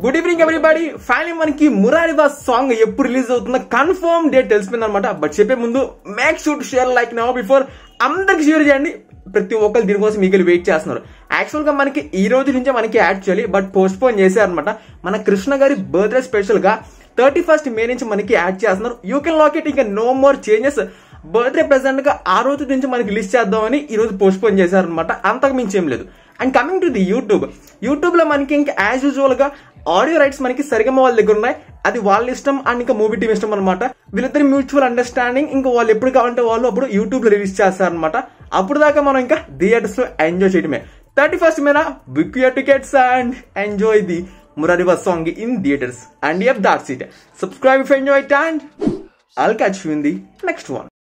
Good evening everybody final మనకి మురారి బాస్ song ఎప్పుడు రిలీజ్ అవుతుందో కన్ఫర్మ్ డేట్ తెలిసిపోయింది అనమాట బట్ చెప్పే ముందు make sure share like now before అందరికి షేర్ చేయండి ప్రతి ఒక్కరు దీనికోసం మీకు వెయిట్ చేస్తున్నారు యాక్చువల్ గా మనకి ఈ రోజు నుంచే మనకి యాడ్ చేయాలి బట్ పోస్ట్ పోన్ చేశారనమాట మన కృష్ణ గారి బర్త్డే స్పెషల్ గా థర్టీ ఫస్ట్ మే నుంచి మనకి యాడ్ చేస్తున్నారు యూ కెన్ లాక్ ఇట్ ఇంకా no more changes birthday present గా ఆ రోజు నుంచి మనకి లిస్ట్ చేద్దామని ఈ రోజు పోస్ట్ పోన్ చేశారనమాట అంతకు మించి ఏం లేదు and coming to the YouTube YouTube లో మనకి ఇంకా యాజ్ యూజువల్ గా ఆడియో రైట్స్ మనకి సరిగమ వాళ్ళ దగ్గర ఉన్నాయి అది వాళ్ళ ఇష్టం అండ్ ఇంకా మూవీ టీమ్ ఇష్టం అనమాట వీళ్ళిద్దరి మ్యూచువల్ అండర్స్టాండింగ్ ఇంకా వాళ్ళు ఎప్పుడు కావాలంటే వాళ్ళు అప్పుడు యూట్యూబ్ లో రిలీజ్ చేస్తారనమాట అప్పుడు దాకా మనం ఇంకా థియేటర్స్ లో ఎంజాయ్ చేయడమే థర్టీ ఫస్ట్ మీద book your tickets and enjoy the Murari బస్ song in theatres and yup that's it subscribe if enjoy it and I'll catch you in the next one.